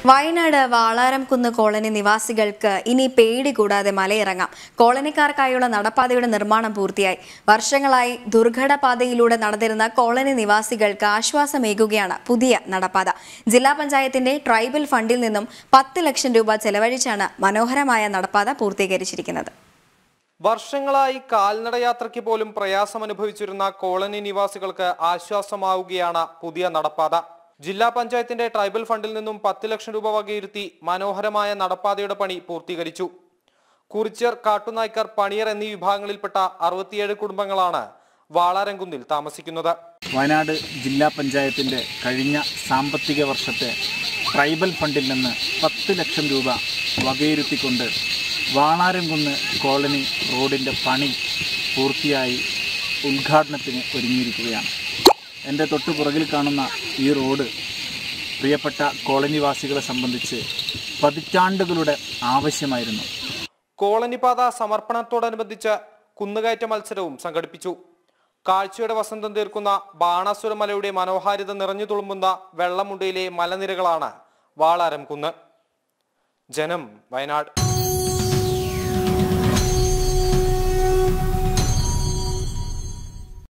Wayanad Valaramkunnu colony നിവാസികൾക്ക് ഇനി പേടി കൂടാതെ മലയിറങ്ങാം കോളനിക്കാർക്കായുള്ള നടപ്പാതയുടെ നിർമ്മാണം പൂർത്തിയായി വർഷങ്ങളായി ദുർഘടപാതയിലൂടെ നടന്നിരുന്ന കോളനി നിവാസികൾക്ക് ആശ്വാസമേകുകയാണ് പുതിയ നടപ്പാത ജില്ലാ പഞ്ചായത്തിന്റെ ട്രൈബൽ ഫണ്ടിൽ നിന്നും പത്ത് ലക്ഷം രൂപ ചെലവഴിച്ചാണ് മനോഹരമായ നടപ്പാത പൂർത്തീകരിച്ചിരിക്കുന്നത് വർഷങ്ങളായി കാൽനടയാത്രയ്ക്ക് പോലും പ്രയാസം അനുഭവിച്ചിരുന്ന കോളനി നിവാസികൾക്ക് ആശ്വാസമാവുകയാണ് പുതിയ നടപ്പാത ജില്ലാ പഞ്ചായത്തിന്റെ ട്രൈബൽ ഫണ്ടിൽ നിന്നും പത്ത് ലക്ഷം രൂപ വകയിരുത്തി മനോഹരമായ നടപ്പാതയുടെ പണി പൂർത്തീകരിച്ചു കുറിച്യർ കാട്ടുനായ്ക്കർ പണിയർ എന്നീ വിഭാഗങ്ങളിൽപ്പെട്ട അറുപത്തിയേഴ് കുടുംബങ്ങളാണ് വാളാരംകുന്നിൽ താമസിക്കുന്നത് വയനാട് ജില്ലാ പഞ്ചായത്തിൻ്റെ കഴിഞ്ഞ സാമ്പത്തിക വർഷത്തെ ട്രൈബൽ ഫണ്ടിൽ നിന്ന് പത്ത് ലക്ഷം രൂപ വകയിരുത്തിക്കൊണ്ട് വാളാരംകുന്ന് കോളനി റോഡിൻ്റെ പണി പൂർത്തിയായി ഉദ്ഘാടനത്തിന് ഒരുങ്ങിയിരിക്കുകയാണ് എൻ്റെ തൊട്ടു പുറകിൽ കാണുന്ന ഈ റോഡ് പ്രിയപ്പെട്ട കോളനിവാസികളെ സംബന്ധിച്ച് പതിറ്റാണ്ടുകളുടെ ആവശ്യമായിരുന്നു കോളനിപാത സമർപ്പണത്തോടനുബന്ധിച്ച് കുന്നുകയറ്റ മത്സരവും സംഘടിപ്പിച്ചു കാഴ്ചയുടെ വസന്തം തീർക്കുന്ന ബാണാസുര മലയുടെ മനോഹാരിത നിറഞ്ഞു തുളുമ്പുന്ന വെള്ളമുണ്ടയിലെ മലനിരകളാണ് വാളാരം കുന്ന് ജനം വയനാട്